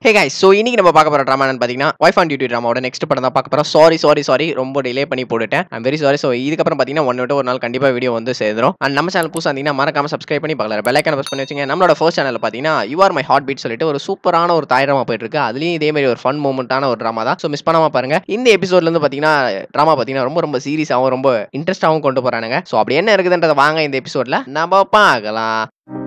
ஹே guys so இன்னைக்கு நம்ம பார்க்க போகிற ட்ராமா பார்த்தீங்கன்னா ஒய்ஃப் ஆன் டியூட்டி ட்ராமாவோட நெக்ஸ்ட் படம் தான் பார்க்க போகிறோம் சாரி சாரி சாரி ரொம்ப டிலே பண்ணி போட்டுட்டேன் ஐம் வெரி சாரி ஸோ இதுக்கப்புறம் பார்த்தீங்கன்னா ஒன் விட்டு ஒரு நாள் கண்டிப்பாக வீடியோ வந்து சேர்ந்துரும் அண்ட் நம்ம சேனல் புதுசாக இருந்தீங்கன்னா மறக்காம சப்ஸ்கிரைப் பண்ணி பார்க்கலாம் பெல்லைக்கான ப்ரெஸ் பண்ணி வச்சுங்க நம்மளோட ஃபர்ஸ்ட் சேனல் பார்த்தீங்கன்னா you are my heartbeat சொல்லிட்டு ஒரு சூப்பரான ஒரு தாய் ட்ராமா போயிட்டு இருக்கு அதுலேயும் இதே மாதிரி ஒரு ஃபன் மூமெண்ட்டான ஒரு ட்ராமா தான் ஸோ மிஸ் பண்ணாம பாருங்க இந்த எபிசோட்லேருந்து பார்த்தீங்கன்னா ட்ராமா பார்த்தீங்கன்னா ரொம்ப ரொம்ப சீரியஸாகவும் ரொம்ப இன்ட்ரெஸ்ட்டாகவும் கொண்டு போகிறானுங்க ஸோ அப்படி என்ன இருக்குதுன்றதை வாங்க இந்த எபிசோடில் நம்ம பார்க்கலாம்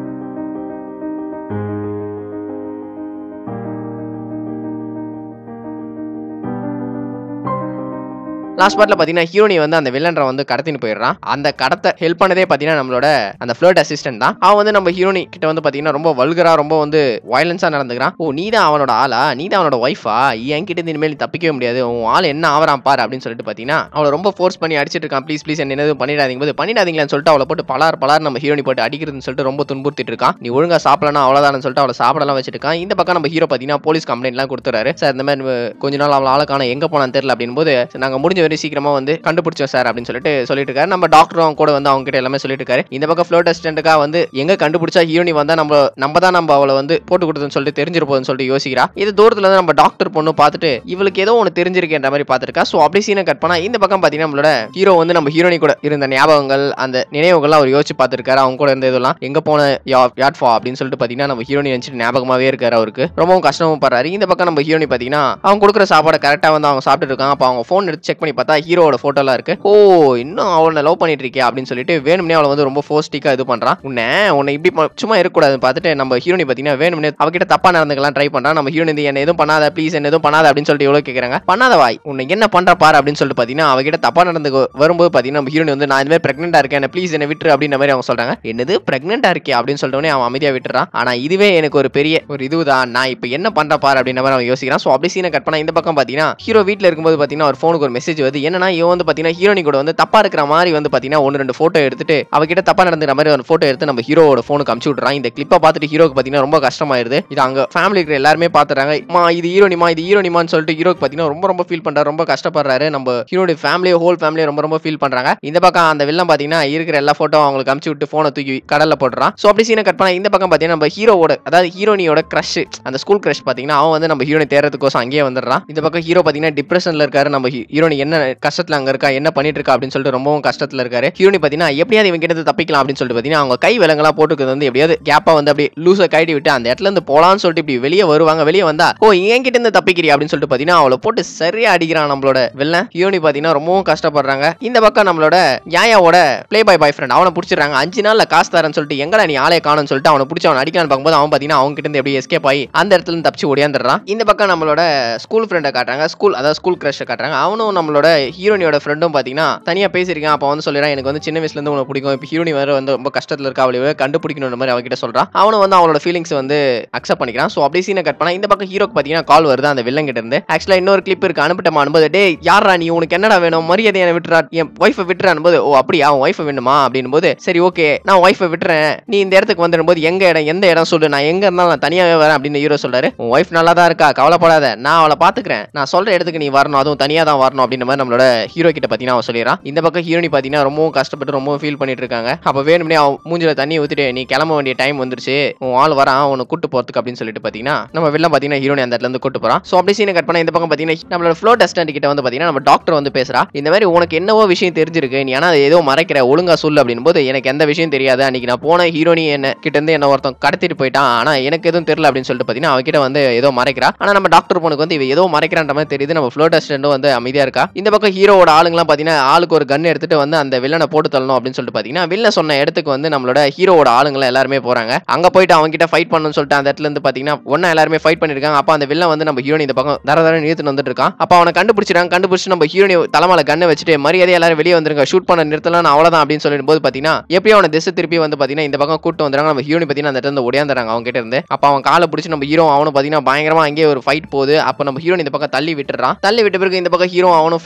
லாஸ்ட் பார்ட்ல பார்த்தீங்கன்னா ஹீரோனி வந்து அந்த வில்லன்ற வந்து கடத்தின்னு போயிடுறான் அந்த கடத்தை ஹெல்ப் பண்ணதே பார்த்தீங்கன்னா நம்மளோட அந்த ஃப்ளோட் அசிஸ்டன்ட் தான் அவன் வந்து நம்ம ஹீரோனி கிட்ட வந்து பார்த்தீங்கன்னா ரொம்ப வல்கரா ரொம்ப வந்து வயலன்ஸாக நடந்துக்கிறான் ஓ நீ தான் அவனோட ஆளா நீ தான் அவனோட ஒய்ஃபா என் கிட்ட இருந்து இனிமேல் நீ தப்பிக்கவே முடியாது உன் ஆள் என்ன ஆவறான் பாரு அப்படின்னு சொல்லிட்டு பார்த்தீங்கன்னா அவளை ரொம்ப ஃபோர்ஸ் பண்ணி அடிச்சிட்டு இருக்கான் ப்ளீஸ் ப்ளீஸ் என்ன எதுவும் பண்ணிடாதீங்க போது பண்ணிடாதீங்களான்னு சொல்லிட்டு அவளை போட்டு பலார் பலார் நம்ம ஹீரோனி போட்டு அடிக்கிறதுன்னு சொல்லிட்டு ரொம்ப துன்புறுத்திட்டு இருக்கான் நீ ஒழுங்கா சாப்பிடலாம் அவ்வளோதான்னு சொல்லிட்டு அவளை சாப்பிடலாம் வச்சிட்டு இருக்கான் இந்த பக்கம் நம்ம ஹீரோ பார்த்தீங்கன்னா போலீஸ் கம்ப்ளைண்ட்லாம் கொடுத்துறாரு சார் இந்த மாதிரி கொஞ்ச நாள் அவளை ஆளுக்கான எங்க போனான்னு தெரியல அப்படின் போது நாங்கள் முடிஞ்ச வரை சீக்கிரமா வந்து கண்டுபிடிச்சோம் சார் அப்படின்னு சொல்லிட்டு சொல்லிட்டு இருக்காரு நம்ம டாக்டரும் அவங்க கூட வந்து அவங்க கிட்ட எல்லாமே சொல்லிட்டு இருக்காரு இந்த பக்கம் ஃப்ளோட் அசிஸ்டன்ட்டுக்காக வந்து எங்க கண்டுபிடிச்சா ஹீரோனி வந்தா நம்ம நம்ம தான் நம்ம அவளை வந்து போட்டு கொடுத்தோன்னு சொல்லிட்டு தெரிஞ்சிரு போகுதுன்னு சொல்லிட்டு யோசிக்கிறா இது தூரத்துல இருந்து நம்ம டாக்டர் பொண்ணு பார்த்துட்டு இவளுக்கு ஏதோ ஒன்று தெரிஞ்சிருக்கேன்ற மாதிரி பார்த்துருக்கா ஸோ அப்படி சீனை கட் பண்ணா இந்த பக்கம் பார்த்தீங்கன்னா நம்மளோட ஹீரோ வந்து நம்ம ஹீரோனி கூட இருந்த ஞாபகங்கள் அந்த நினைவுகள்லாம் அவர் யோசிச்சு பார்த்துருக்காரு அவங்க கூட இருந்த இதெல்லாம் எங்க போன யாட் ஃபா அப்படின்னு சொல்லிட்டு பார்த்தீங்கன்னா நம்ம ஹீரோனி நினைச்சிட்டு ஞாபகமாவே இருக்காரு அவருக்கு ரொம்பவும் கஷ்டமும் படுறாரு இந்த பக்கம் நம்ம ஹீரோனி பார்த்தீங்கன்னா அவங்க கொடுக்குற சாப்பாடை கரெக்டாக வந்து அவங்க சாப்பிட்டு இருக்காங்க அப்போ அவங்க ஃபோன் எடுத்து செக் பண்ணி பார்த்தா ஹீரோட ஃபோட்டோலாம் இருக்கு ஓ இன்னும் அவனை லவ் பண்ணிட்டு இருக்கே அப்படின்னு சொல்லிட்டு வேணும்னே அவளை வந்து ரொம்ப ஃபோஸ்டிக்கா இது பண்றான் உன்னை உன்னை இப்படி ப- சும்மா இருக்கக்கூடாதுன்னு பார்த்துட்டு நம்ம ஹீரோனி பார்த்தீங்கன்னா வேணும்னே அவகிட்ட தப்பா நடந்துக்கலாம் ட்ரை பண்றான் நம்ம ஹீரோனி என்ன எதுவும் பண்ணாத ப்ளீஸ் என்ன எதுவும் பண்ணாத அப்படின்னு சொல்லிட்டு எவ்வளோ கேட்குறாங்க பண்ணாத வாய் உன்னை என்ன பண்ற பாரு அப்படின்னு சொல்லிட்டு பார்த்தீங்கன்னா அவகிட்ட தப்பா நடந்து வரும்போது பார்த்தீங்கன்னா நம்ம ஹீரோனி வந்து நான் இந்த மாதிரி பிரெக்னெண்டா இருக்கேன் என்ன ப்ளீஸ் என்ன விட்டுரு அப்படின்ற மாதிரி அவங்க சொல்றாங்க என்னது பிரெக்னெண்டா இருக்கே அப்படின்னு சொல்லிட்டு அவன் அமைதியா விட்டுறான் ஆனா இதுவே எனக்கு ஒரு பெரிய ஒரு இதுதான் நான் இப்போ என்ன பண்ற பாரு அப்படின்ற மாதிரி அவன் யோசிக்கிறான் ஸோ அப்படி சீனை கட் பண்ணா இந்த பக்கம் பார்த்தீங்கன்னா ஹீரோ வீட்டில் இருக்கும்போது பார்த்தீங்கன்னா ஒரு ஃபோனுக்கு ஒரு மெசேஜ் வருது என்னன்னா இவன் வந்து பார்த்தீங்கன்னா ஹீரோனி கூட வந்து தப்பா இருக்கிற மாதிரி வந்து பார்த்தீங்கன்னா ஒன்று ரெண்டு ஃபோட்டோ எடுத்துட்டு அவகிட்ட தப்பா நடந்துக்கிற மாதிரி ஒரு ஃபோட்டோ எடுத்து நம்ம ஹீரோவோட ஃபோனுக்கு அமுச்சு விட்றான் இந்த கிளிப்பை பார்த்துட்டு ஹீரோக்கு பார்த்தீங்கன்னா ரொம்ப கஷ்டமாயிருது இது அங்க ஃபேமிலி இருக்கிற எல்லாருமே பார்த்துறாங்க மா இது ஹீரோனிமா இது ஹீரோனிமான்னு சொல்லிட்டு ஹீரோக்கு பார்த்தீங்கன்னா ரொம்ப ரொம்ப ஃபீல் பண்றாரு ரொம்ப கஷ்டப்படுறாரு நம்ம ஹீரோடைய ஃபேமிலி ஹோல் ஃபேமிலி ரொம்ப ரொம்ப ஃபீல் பண்றாங்க இந்த பக்கம் அந்த வில்லன் பார்த்தீங்கன்னா இருக்கிற எல்லா ஃபோட்டோ அவங்களுக்கு அமுச்சு விட்டு ஃபோனை தூக்கி கடல்ல போடுறான் ஸோ அப்படி சீனை கட் பண்ணா இந்த பக்கம் பார்த்தீங்கன்னா நம்ம ஹீரோவோட அதாவது ஹீரோனியோட க்ரஷ் அந்த ஸ்கூல் க்ரஷ் பார்த்தீங்கன்னா அவன் வந்து நம்ம ஹீரோனை தேர்றதுக்கோசம் அங்கேயே வந்துடுறான் இந்த பக்கம் ஹீரோ பார்த்தீங்கன்னா டிப்ரெஷன்ல இருக்காரு நம்ம ஹீ- ஹீரோனி என்ன கஷ்டத்துல அங்க இருக்கா என்ன பண்ணிட்டு இருக்கா அப்படின்னு சொல்லிட்டு ரொம்பவும் கஷ்டத்துல இருக்காரு ஹீரோனி பார்த்தீங்கன்னா எப்படியாவது இவங்க கிட்ட இருந்து தப்பிக்கலாம் அப்படின்னு சொல்லிட்டு பார்த்தீங்கன்னா அவங்க கை விலங்கெல்லாம் போட்டுக்கிறது வந்து எப்படியாவது கேப்பா வந்து அப்படியே லூசை கைட்டி விட்டு அந்த இடத்துல இருந்து போலான்னு சொல்லிட்டு இப்படி வெளியே வருவாங்க வெளியே வந்தா ஓ என் கிட்ட இருந்து தப்பிக்கிறீ அப்படின்னு சொல்லிட்டு பார்த்தீங்கன்னா அவளை போட்டு சரியா அடிக்கிறான் நம்மளோட வில்லன் ஹீரோனி பார்த்தீங்கன்னா ரொம்பவும் கஷ்டப்படுறாங்க இந்த பக்கம் நம்மளோட யாயாவோட ப்ளே பாய் பாய் ஃப்ரெண்ட் அவனை பிடிச்சிடுறாங்க அஞ்சு நாள்ல காசு தரேன்னு சொல்லிட்டு எங்கடா நீ ஆளே காணும்னு சொல்லிட்டு அவனை பிடிச்சி அவன் அடிக்கலான்னு பார்க்கும்போது அவன் பார்த்தீங்கன்னா அவங்க கிட்ட இருந்து எப்படி எஸ்கேப் ஆகி அந்த இடத்துல இருந்து தப்பிச்சு ஓடியாந்துடுறான் இந்த பக்கம் நம்மளோட ஸ்கூல் ஃப்ரெண்டை காட்டுறாங்க ஸ்கூல் அதாவது ஸ்கூல் க்ரஷை காட்டுறாங்க அவனும் நம்மளோட ஹீரோனியோட ஃப்ரெண்டும் பார்த்தீங்கன்னா தனியாக பேசியிருக்கான் அப்போ வந்து சொல்லிடுறான் எனக்கு வந்து சின்ன வயசுல இருந்து உனக்கு பிடிக்கும் இப்போ ஹீரோனி வேற வந்து ரொம்ப கஷ்டத்தில் இருக்கா அவளை கண்டுபிடிக்கணுன்ற மாதிரி அவகிட்ட சொல்றான் அவனும் வந்து அவளோட ஃபீலிங்ஸ் வந்து அக்செப்ட் பண்ணிக்கிறான் ஸோ அப்படியே சீனை கட் பண்ணா இந்த பக்கம் ஹீரோக்கு பார்த்தீங்கன்னா கால் வருது அந்த வில்லன் கிட்ட இருந்து ஆக்சுவலாக இன்னொரு கிளிப் இருக்கு அனுப்பிட்டமா அனுபது டே யாரா நீ உனக்கு என்னடா வேணும் மரியாதை என்ன விட்டுறா என் ஒய்ஃபை விட்டுற அனுபது ஓ அப்படியா அவன் ஒய்ஃபை வேணுமா அப்படின் போது சரி ஓகே நான் ஒய்ஃபை விட்டுறேன் நீ இந்த இடத்துக்கு வந்துடும் போது எங்க இடம் எந்த இடம் சொல்லு நான் எங்க இருந்தாலும் நான் தனியாவே வரேன் அப்படின்னு ஹீரோ சொல்றாரு உன் ஒய்ஃப் நல்லா தான் இருக்கா கவலைப்படாத நான் அவளை பாத்துக்கிறேன் நான் சொல்ற இடத்துக்கு நீ வரணும் அதுவும் தனியா தான் வரணும் அப்படின்ற மாதிரி நம்மளோட ஹீரோ கிட்ட பார்த்தீங்கன்னா அவன் சொல்லிடுறான் இந்த பக்கம் ஹீரோனி பார்த்தீங்கன்னா ரொம்பவும் கஷ்டப்பட்டு ரொம்பவும் ஃபீல் பண்ணிட்டு இருக்காங்க அப்போ வேணும்னே அவன் மூஞ்சில தண்ணி ஊத்திட்டு நீ கிளம்ப வேண்டிய டைம் வந்துருச்சு உன் ஆள் வரான் உன்னை கூட்டு போறதுக்கு அப்படின்னு சொல்லிட்டு பார்த்தீங்கன்னா நம்ம வெளில பார்த்தீங்கன்னா ஹீரோனி அந்த இடத்துல இருந்து கூட்டு போறான் ஸோ அப்படி சீனை கட் பண்ண இந்த பக்கம் பார்த்தீங்கன்னா நம்மளோட ஃப்ளோ டெஸ்டன்ட் கிட்ட வந்து பார்த்தீங்கன்னா நம்ம டாக்டர் வந்து பேசுறா இந்த மாதிரி உனக்கு என்னவோ விஷயம் தெரிஞ்சிருக்கு நீ ஆனா அதை ஏதோ மறைக்கிற ஒழுங்கா சொல்லு அப்படின் போது எனக்கு எந்த விஷயம் தெரியாது அன்னைக்கு நான் போன ஹீரோனி என்ன கிட்ட இருந்து என்ன ஒருத்தன் கடத்திட்டு போயிட்டான் ஆனா எனக்கு எதுவும் தெரியல அப்படின்னு சொல்லிட்டு பார்த்தீங்கன்னா அவகிட்ட வந்து ஏதோ மறைக்கிறா ஆனா நம்ம டாக்டர் பொண்ணுக்கு வந்து இவ ஏதோ மறைக்கிறான்ற மாதிரி தெரியுது நம்ம ஃப்ளோ டெஸ்டன்ட்டும் வந்து அமைதியா இருக்கா இந்த பக்கம் ஹீரோவோட ஆளுங்கலாம் பார்த்தீங்கன்னா ஆளுக்கு ஒரு கன் எடுத்துட்டு வந்து அந்த வில்லனை போட்டு தள்ளணும் அப்படின்னு சொல்லிட்டு பார்த்தீங்கன்னா வில்லன் சொன்ன இடத்துக்கு வந்து நம்மளோட ஹீரோவோட ஆளுங்களாம் எல்லாருமே போறாங்க அங்க போயிட்டு அவங்க கிட்ட ஃபைட் பண்ணணும்னு சொல்லிட்டு அந்த இடத்துல இருந்து பார்த்தீங்கன்னா ஒன்னா எல்லாருமே ஃபைட் பண்ணிருக்காங்க அப்ப அந்த வில்லன் வந்து நம்ம ஹீரோனி இந்த பக்கம் தர தர நிறுத்திட்டு வந்துட்டு இருக்கான் அப்ப அவனை கண்டுபிடிச்சிட்டாங்க கண்டுபிடிச்சு நம்ம ஹீரோனி தலைமையில கண்ணை வச்சுட்டு மரியாதை எல்லாரும் வெளியே வந்துருங்க ஷூட் பண்ண நிறுத்தலாம் அவ்வளவுதான் அப்படின்னு சொல்லிட்டு போது பார்த்தீங்கன்னா எப்படியும் அவனை திசை திருப்பி வந்து பார்த்தீங்கன்னா இந்த பக்கம் கூட்டு வந்துறாங்க நம்ம ஹீரோனி பார்த்தீங்கன்னா அந்த இடத்துல இருந்து ஒடியாந்துறாங்க அவங்க கிட்ட இருந்து அப்ப அவன் காலை பிடிச்சி நம்ம ஹீரோ அவனும் பார்த்தீங்கன்னா பயங்கரமா அங்கேயே ஒரு ஃபைட் போகுது அப்ப நம்ம ஹீரோனி இந்த பக்கம் தள்ளி விட்டுறான் தள்ளி விட்ட பிறகு இந்த பக்கம் ஹீரோ அவனும் ஃபைட்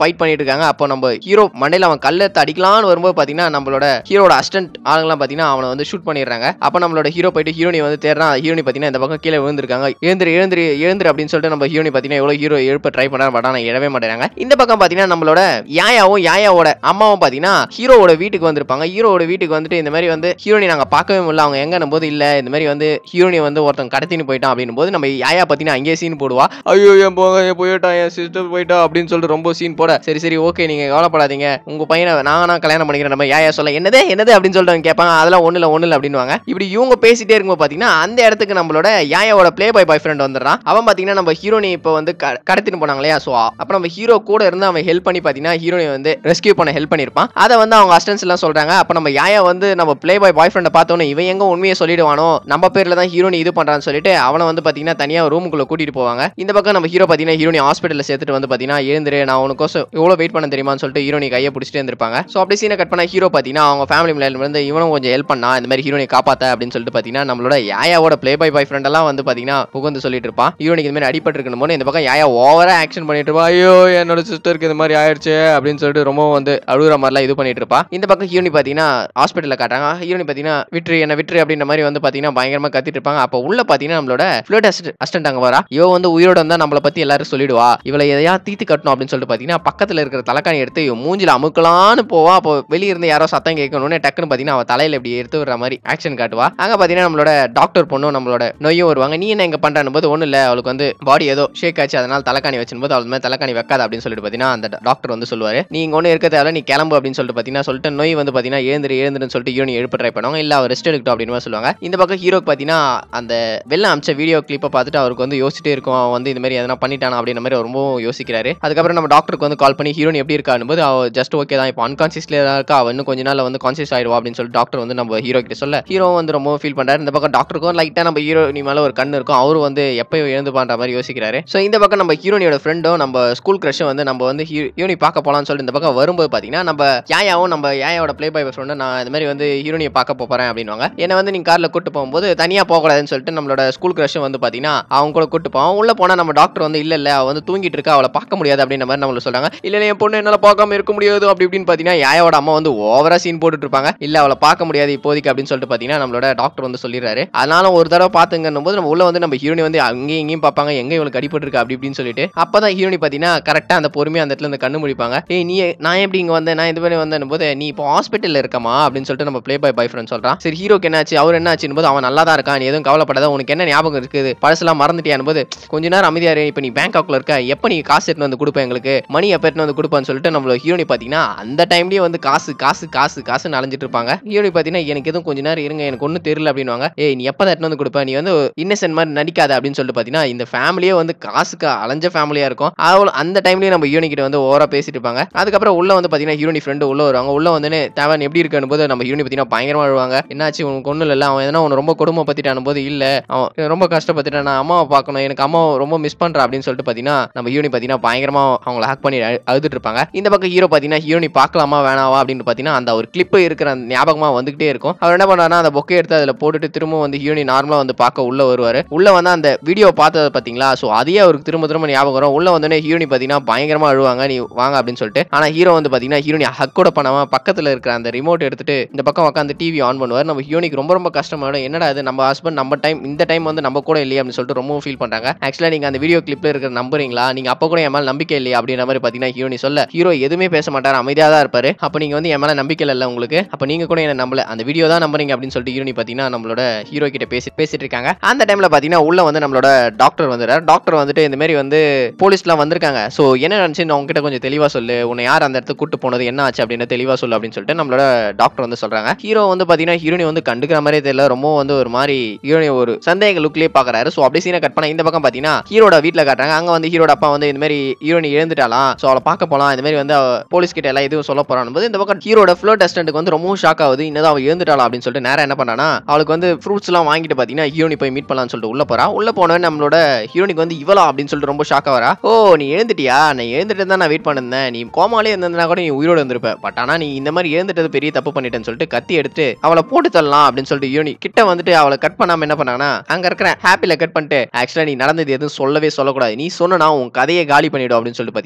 ஃபைட் பண்ணிட்டு இருக்காங்க அப்போ நம்ம ஹீரோ மண்டையில அவன் கல்ல எடுத்து அடிக்கலாம்னு வரும்போது பாத்தீங்கன்னா நம்மளோட ஹீரோட அசிஸ்டன்ட் ஆளுங்கலாம் பாத்தீங்கன்னா அவனை வந்து ஷூட் பண்ணிடுறாங்க அப்போ நம்மளோட ஹீரோ போயிட்டு ஹீரோனி வந்து தேடுறான் ஹீரோனி பாத்தீங்கன்னா இந்த பக்கம் கீழே விழுந்திருக்காங்க எழுந்திரு எழுந்திரு எழுந்திரு அப்படின்னு சொல்லிட்டு நம்ம ஹீரோனி பாத்தீங்கன்னா எவ்வளவு ஹீரோ எழுப்ப ட்ரை பண்றாரு பட் ஆனா எழவே மாட்டேறாங்க இந்த பக்கம் பாத்தீங்கன்னா நம்மளோட யாயாவும் யாயாவோட அம்மாவும் பாத்தீங்கன்னா ஹீரோவோட வீட்டுக்கு வந்திருப்பாங்க ஹீரோவோட வீட்டுக்கு வந்துட்டு இந்த மாதிரி வந்து ஹீரோனி நாங்க பார்க்கவே முடியல அவங்க எங்க போது இல்ல இந்த மாதிரி வந்து ஹீரோனி வந்து ஒருத்தன் கடத்தின்னு போயிட்டான் அப்படின்னும் போது நம்ம யாயா பாத்தீங்கன்னா அங்கேயே சீன் போடுவா ஐயோ என் போங்க என் போயிட்டான் என் சிஸ்டர் போயிட்டா அப்படின்னு சொல்லிட்டு ரொம்ப சீன் போட சரி சரி ஓகே நீங்க கவலைப்படாதீங்க உங்க பையனை நானா கல்யாணம் பண்ணிக்கிறேன் நம்ம யாயா சொல்ல என்னதே என்னது அப்படின்னு சொல்லிட்டு அவங்க கேட்பாங்க அதெல்லாம் ஒண்ணு இல்ல ஒண்ணு இல்ல அப்படின்னுவாங்க இப்படி இவங்க பேசிட்டே இருக்கும்போது பாத்தீங்கன்னா அந்த இடத்துக்கு நம்மளோட யாயாவோட ப்ளே பாய் பாய் ஃப்ரெண்ட் வந்துடுறான் அவன் பாத்தீங்கன்னா நம்ம ஹீரோனி இப்போ வந்து க- கடத்தின்னு போனாங்க இல்லையா ஸோ அப்போ நம்ம ஹீரோ கூட இருந்து அவன் ஹெல்ப் பண்ணி பாத்தீங்கன்னா ஹீரோனி வந்து ரெஸ்கியூ பண்ண ஹெல்ப் பண்ணிருப்பான் அதை வந்து அவங்க அஸ்டன்ஸ் எல்லாம் சொல்றாங்க அப்போ நம்ம யாயா வந்து நம்ம ப்ளே பாய் பாய் ஃப்ரெண்டை பார்த்தோன்னே இவன் எங்க உண்மையை சொல்லிடுவானோ நம்ம பேர்ல தான் ஹீரோனி இது பண்றான்னு சொல்லிட்டு அவனை வந்து பாத்தீங்கன்னா தனியா ரூமுக்குள்ள கூட்டிட்டு போவாங்க இந்த பக்கம் நம்ம ஹீரோ பாத்தீங்கன்னா ஹீரோனி ஹாஸ்பிட்டல்ல சேர்த்துட்டு வந்து பாத்தீங்கன்னா எழுந்துரு நான் உனக்கோசம் எவ்வளவு வெயிட் பண்ண தெரியுமான்னு சொல்லிட்டு ஹீரோனி கையை பிடிச்சிட்டு இருந்திருப்பாங்க ஸோ அப்படி சீனை கட் பண்ண ஹீரோ பாத்தீங்கன்னா அவங்க ஃபேமிலி மேல வந்து இவனும் கொஞ்சம் ஹெல்ப் பண்ணா இந்த மாதிரி ஹீரோனி காப்பாத்த அப்படின்னு சொல்லிட்டு பாத்தீங்கன்னா நம்மளோட யாயாவோட ப்ளே பாய் பாய் ஃப்ரெண்ட் எல்லாம் வந்து பாத்தீங்கன்னா புகுந்து சொல்லிட்டு இருப்பான் ஹீரோனிக்கு இந்த மாதிரி அடிபட்டு இருக்கணும் போது இந்த பக்கம் யாயா ஓவரா ஆக்ஷன் பண்ணிட்டு இருப்பா ஐயோ என்னோட சிஸ்டருக்கு இந்த மாதிரி ஆயிடுச்சு அப்படின்னு சொல்லிட்டு ரொம்ப வந்து அழுகுற மாதிரிலாம் இது பண்ணிட்டு இருப்பா இந்த பக்கம் ஹீரோனி பாத்தீங்கன்னா ஹாஸ்பிட்டல்ல காட்டுறாங்க ஹீரோனி பாத்தீங்கன்னா விட்ரு என்ன விட்ரு அப்படின்ற மாதிரி வந்து பாத்தீங்கன்னா பயங்கரமா கத்திட்டு இருப்பாங்க அப்போ உள்ள பாத்தீங்கன்னா நம்மளோட ஃபிளோட் அசிஸ்டன்ட் அங்க வரா இவ வந்து உயிரோட வந்தா நம்மள பத்தி எல்லாரும் சொல்லிடுவா இவளை எதையா தீத்து கட்டணும் அப்படின்னு சொல்லிட்டு பாத்தீங்கன்னா பக்கத்துல இருக்கிற தலைக்காணி எடுத்து இவன் மூஞ்சில அமுக்கலான்னு போவா அப்போ வெளிய இருந்து யாரோ சத்தம் கேட்கணும்னு டக்குன்னு பாத்தீங்கன்னா அவ தலையில இப்படி எடுத்து விடுற மாதிரி ஆக்ஷன் காட்டுவா அங்க பாத்தீங்கன்னா நம்மளோட டாக்டர் பொண்ணும் நம்மளோட நொய்யும் வருவாங்க நீ என்ன இங்க பண்றான்னு போது ஒண்ணு இல்ல அவளுக்கு வந்து பாடி ஏதோ ஷேக் ஆச்சு அதனால தலைக்காணி வச்சுன்னு போது அவளுக்கு மேல தலைக்காணி வைக்காத அப்படின்னு சொல்லிட்டு பாத்தீங்கன்னா அந்த டாக்டர் வந்து சொல்லுவாரு நீ இங்க ஒண்ணு இருக்க தேவை நீ கிளம்பு அப்படின்னு சொல்லிட்டு பாத்தீங்கன்னா சொல்லிட்டு நோய் வந்து பாத்தீங்கன்னா எழுந்துரு எழுந்துருன்னு சொல்லிட்டு யூனி எழுப்ப ட்ரை பண்ணுவாங்க இல்ல அவர் ரெஸ்ட் எடுக்கட்டும் அப்படின்னு மாதிரி சொல்லுவாங்க இந்த பக்கம் ஹீரோக்கு பாத்தீங்கன்னா அந்த வெளில அமிச்ச வீடியோ கிளிப்பை பார்த்துட்டு அவருக்கு வந்து யோசிச்சுட்டே இருக்கும் அவன் வந்து இந்த மாதிரி எதனா பண்ணிட்டானா அப்படின்ற மாதிரி அவர் ரொம்ப யோசிக்கிறாரு அதுக்கப்புறம் நம்ம டாக்டருக்கு வந்து கால் பண்ணி ஹீரோனி எப்படி இருக்கான்னு போது அவ ஜஸ்ட் ஓகே தான் இப்போ அன்கான்சியஸ்ல தான் இருக்கா அவ இன்னும் கொஞ்ச நாள்ல வந்து கான்சியஸ் ஆயிடுவா அப்படின்னு சொல்லிட்டு டாக்டர் வந்து நம்ம ஹீரோ கிட்ட சொல்ல ஹீரோ வந்து ரொம்ப ஃபீல் பண்றாரு இந்த பக்கம் டாக்டருக்கும் லைட்டா நம்ம ஹீரோனி மேல ஒரு கண்ணு இருக்கும் அவரும் வந்து எப்பயோ எழுந்து பண்ற மாதிரி யோசிக்கிறாரு ஸோ இந்த பக்கம் நம்ம ஹீரோனியோட ஃப்ரெண்டும் நம்ம ஸ்கூல் க்ரஷும் வந்து நம்ம வந்து ஹீரோனி பார்க்க போலாம்னு சொல்லிட்டு இந்த பக்கம் வரும்போது பாத்தீங்கன்னா நம்ம யாயாவும் நம்ம யாயாவோட ப்ளே பாய் ஃப்ரெண்டும் நான் இந்த மாதிரி வந்து ஹீரோனியை பார்க்க போறேன் அப்படின்னுவாங்க என்ன வந்து நீங்க கார்ல கூட்டு போகும்போது தனியா போகக்கூடாதுன்னு சொல்லிட்டு நம்மளோட ஸ்கூல் க்ரஷும் வந்து பாத்தீங்கன்னா அவங்க கூட கூட்டு போவோம் உள்ள போனா நம்ம டாக்டர் வந்து இல்ல இல்ல அவ வந்து தூங்கிட்டு இருக்கா அவளை பார்க்க முடியாது அப்படின்ற மாதிரி நம்மள சொல்றாங்க இல்ல இல்ல என் பொண்ணு என்னால பார்க்காம இருக்க முடியாது அப்படி இப்படின்னு பாத்தீங்கன்னா யாயோட அம்மா வந்து ஓவரா சீன் போட்டுட்டு இருப்பாங்க இல்ல அவளை பார்க்க முடியாது இப்போதைக்கு அப்படின்னு சொல்லிட்டு பாத்தீங்கன்னா நம்மளோட டாக்டர் வந்து சொல்லிடுறாரு அதனால ஒரு தடவை பாத்துங்கன்னும் போது நம்ம உள்ள வந்து நம்ம ஹீரோனி வந்து அங்கேயும் இங்கேயும் பார்ப்பாங்க எங்க இவளுக்கு அடிபட்டு இருக்கா அப்படி இப்படின்னு சொல்லிட்டு அப்பதான் ஹீரோனி பாத்தீங்கன்னா கரெக்டா அந்த பொறுமையா அந்த இடத்துல இந்த கண்ணு முடிப்பாங்க ஏய் நீ நான் எப்படி இங்க வந்தேன் நான் இது மாதிரி வந்தேன் போது நீ இப்போ ஹாஸ்பிட்டல்ல இருக்கமா அப்படின்னு சொல்லிட்டு நம்ம ப்ளே பாய் பாய் ஃப்ரெண்ட் சொல்றான் சரி ஹீரோக்கு என்னாச்சு அவர் என்ன ஆச்சுன்னு போது அவன் நல்லா தான் இருக்கான் நீ எதுவும் கவலைப்படாத உனக்கு என்ன ஞாபகம் இருக்குது பழசெல்லாம் மறந்துட்டியான்னு போது கொஞ்ச நேரம் அமைதியா இரு இப்போ நீ பேங்காக்ல இருக்க எப்போ நீ காசு எடுத்து வந்து கொடுப்ப எங்களுக்கு மணி எப்போ எடுத்து வந்து கொடுப்பான்னு சொல்லிட்டு நம்மள ஹீரோனி பாத்தீங்கன்னா அந்த டைம்லயே வந்து காசு காசு காசு காசு அலைஞ்சிட்டு இருப்பாங்க ஹீரோனி பாத்தீங்கன்னா எனக்கு எதுவும் கொஞ்ச நேரம் இருங்க எனக்கு ஒன்றும் தெரியல அப்படின்னுவாங்க ஏய் நீ எப்போ எடுத்து வந்து கொடுப்ப நீ வந்து இன்னசென்ட் மாதிரி நடிக்காத அப்படின்னு சொல்லிட்டு பாத்தீங்கன்னா இந்த ஃபேமிலியே வந்து காசுக்கு அலைஞ்ச ஃபேமிலியா இருக்கும் அவ்வளோ அந்த டைம்லயே நம்ம ஹீரோனி கிட்ட வந்து ஓவரா பேசிட்டு இருப்பாங்க அதுக்கப்புறம் உள்ள வந்து பாத்தீங்கன்னா ஹீரோனி ஃப்ரெண்டு உள்ள வருவாங்க உள்ள வந்து தேவன் எப்படி இருக்குன்னு போது நம்ம ஹீரோனி பாத்தீங்கன்னா பயங்கரமா அழுவாங்க என்னாச்சு உனக்கு ஒன்றும் இல்லை அவன் எதனா உன ரொம்ப கொடுமை பத்திட்டான போது இல்ல அவன் ரொம்ப கஷ்டப்பட்டுட்டான் நான் அம்மாவை பார்க்கணும் எனக்கு அம்மா ரொம்ப மிஸ் பண்றா அப்படின்னு சொல்லிட்டு பாத்தீங்கன்னா நம்ம ஹீரோனி பாத்தீங்கன்னா பயங்கரமா அவங்கள ஹேக் பண்ணி அழு- அழுதுட்டு இருப்பாங்க இந்த பக்கம் ஹீரோ பாத்தீங்கன்னா ஹீரோனி பார்க்கலாமா வேணாவா அப்படின்னு பாத்தீங்கன்னா அந்த ஒரு கிளிப் இருக்கிற அந்த ஞாபகமா வந்துகிட்டே இருக்கும் அவர் என்ன பண்ணாருன்னா அந்த பொக்கை எடுத்து அதுல போட்டுட்டு திரும்ப வந்து ஹீரோனி நார்மலா வந்து பார்க்க உள்ள வருவாரு உள்ள வந்து அந்த வீடியோ பார்த்தது பாத்தீங்களா சோ அதையே அவருக்கு திரும்ப திரும்ப ஞாபகம் வரும் உள்ள வந்தோடனே ஹீரோனி பாத்தீங்கன்னா பயங்கரமா அழுவாங்க நீ வாங்க அப்படின்னு சொல்லிட்டு ஆனா ஹீரோ வந்து பாத்தீங்கன்னா ஹீரோனி ஹக் கூட பண்ணாம பக்கத்துல இருக்கிற அந்த ரிமோட் எடுத்துட்டு இந்த பக்கம் உட்காந்து டிவி ஆன் பண்ணுவார் நம்ம ஹீரோனிக்கு ரொம்ப ரொம்ப கஷ்டமாயிடும் என்னடா இது நம்ம ஹஸ்பண்ட் நம்ம டைம் இந்த டைம் வந்து நம்ம கூட இல்லையே அப்படின்னு சொல்லிட்டு ரொம்ப ஃபீல் பண்றாங்க ஆக்சுவலா நீங்க அந்த வீடியோ கிளிப்ல இருக்கிற நம்புறீங்களா நீங்க அப்ப கூட என் மேல நம்பிக்கை இல்லையா அப்படின்ற மாதிரி பாத்தீங்கன்னா ஹீரோனி சொல்ல ஹீரோ எதுவுமே பேச மாட்டாரு அமைதியா தான் இருப்பாரு அப்ப நீங்க வந்து என் மேல நம்பிக்கை இல்ல உங்களுக்கு அப்ப நீங்க கூட என்ன நம்பல அந்த வீடியோ தான் நம்புறீங்க அப்படின்னு சொல்லிட்டு ஹீரோனி பாத்தீங்கன்னா நம்மளோட ஹீரோ கிட்ட பேசி பேசிட்டு இருக்காங்க அந்த டைம்ல பாத்தீங்கன்னா உள்ள வந்து நம்மளோட டாக்டர் வந்துடுறாரு டாக்டர் வந்துட்டு இந்த மாதிரி வந்து போலீஸ்லாம் வந்திருக்காங்க சோ என்ன நினைச்சுன்னு அவங்க கிட்ட கொஞ்சம் தெளிவா சொல்லு உன்னை யார் அந்த இடத்துக்கு கூட்டு போனது என்ன ஆச்சு அப்படின்னு தெளிவா சொல்லு அப்படின்னு சொல்லிட்டு நம்மளோட டாக்டர் வந்து சொல்றாங்க ஹீரோ வந்து பாத்தீங்கன்னா ஹீரோனி வந்து கண்டுக்கிற மாதிரியே தெரியல ரொம்ப வந்து ஒரு மாதிரி ஹீரோனி ஒரு சந்தேக லுக்லயே பாக்குறாரு சோ அப்படி சீனை கட் பண்ண இந்த பக்கம் பாத்தீங்கன்னா ஹீரோட வீட்ல காட்டுறாங்க அங்க வந்து ஹீரோட அப்பா வந்து இந்த மாதிரி ஹீரோனி எழுந்துட்டாலாம் சோ அவளை பார்க்க போலாம் இந்த மாதிரி வந்து அவ போலீஸ் கிட்ட எல்லாம் எதுவும் சொல்ல போறான் போது இந்த பக்கம் ஹீரோட ஃப்ளோ டெஸ்டன்ட்டுக்கு வந்து ரொம்ப ஷாக் ஆகுது இன்னும் அவ எழுந்துட்டாளா அப்படின்னு சொல்லிட்டு நேரம் என்ன பண்ணானா அவளுக்கு வந்து ஃப்ரூட்ஸ் எல்லாம் வாங்கிட்டு பாத்தீங்கன்னா ஹீரோனி போய் மீட் பண்ணலாம்னு சொல்லிட்டு உள்ள போறா உள்ள போனவன் நம்மளோட ஹீரோனிக்கு வந்து இவளா அப்படின்னு சொல்லிட்டு ரொம்ப ஷாக்கா வரா ஓ நீ எழுந்துட்டியா நான் எழுந்துட்டு தான் நான் வெயிட் பண்ணிருந்தேன் நீ கோமாலே இருந்திருந்தா கூட நீ உயிரோட இருந்திருப்ப பட் ஆனா நீ இந்த மாதிரி எழுந்துட்டது பெரிய தப்பு பண்ணிட்டேன்னு சொல்லிட்டு கத்தி எடுத்து அவளை போட்டு தள்ளலாம் அப்படின்னு சொல்லிட்டு ஹீரோனி கிட்ட வந்துட்டு அவளை கட் பண்ணாம என்ன பண்ணாங்கன்னா அங்க இருக்கிற ஹாப்பில கட் பண்ணிட்டு ஆக்சுவலா நீ நடந்தது எதுவும் சொல்லவே சொல்லக்கூடாது நீ சொன்னா உன் கதையை காலி பண்ணிடும் அப்படின்னு சொல்லிட்டு பாத்தீங்கன்னா ஹீரோனி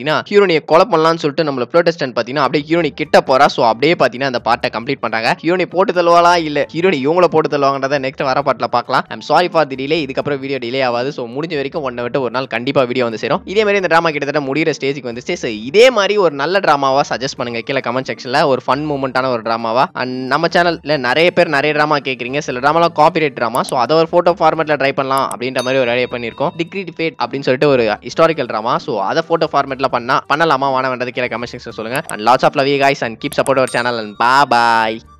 ஹீரோனியை கொலை பண்ணலாம்னு சொல்லிட்டு நம்மள ஃப்ளோட் அசிஸ்டன்ட் பார்த்தீங்கன்னா அப்படியே ஹீரோனி கிட்ட போறா ஸோ அப்படியே பார்த்தீங்கன்னா அந்த பாட்டை கம்ப்ளீட் பண்றாங்க ஹீரோனி போட்டு தள்ளுவாளா இல்ல ஹீரோனி இவங்கள போட்டு தள்ளுவாங்கன்றத நெக்ஸ்ட் வர பாட்டில் பார்க்கலாம் I'm sorry for the delay இதுக்கப்புறம் வீடியோ டிலே ஆகாது ஸோ முடிஞ்ச வரைக்கும் ஒன்றை விட்டு ஒரு நாள் கண்டிப்பா வீடியோ வந்து சேரும் இதே மாதிரி இந்த ட்ராமா கிட்டத்தட்ட முடிகிற ஸ்டேஜுக்கு வந்துச்சு ஸோ இதே மாதிரி ஒரு நல்ல ட்ராமாவா சஜஸ்ட் பண்ணுங்க கீழே கமெண்ட் செக்ஷன்ல ஒரு ஃபன் மூமெண்ட்டான ஒரு ட்ராமாவா அண்ட் நம்ம சேனல்ல நிறைய பேர் நிறைய ட்ராமா கேட்குறீங்க சில ட்ராமாலாம் காப்பிரைட் ட்ராமா ஸோ அதை ஒரு ஃபோட்டோ ஃபார்மேட்ல ட்ரை பண்ணலாம் அப்படின்ற மாதிரி ஒரு ஐடியா பண்ணியிருக்கோம் டிகிரி ஃபேட் அப்படின்னு சொல்லிட்டு ஒரு ஹிஸ்டாரிக்கல் ட்ராமா ஸோ அதை ஃபோட்டோ ஃபார்மேட்ல பண்ணா பண்ணலாமா வேணாம் வேண்டது கீழே கமெண்ட் செக்ஷன் சொல்லுங்க and lots of love you guys and keep support our channel and பா பாய்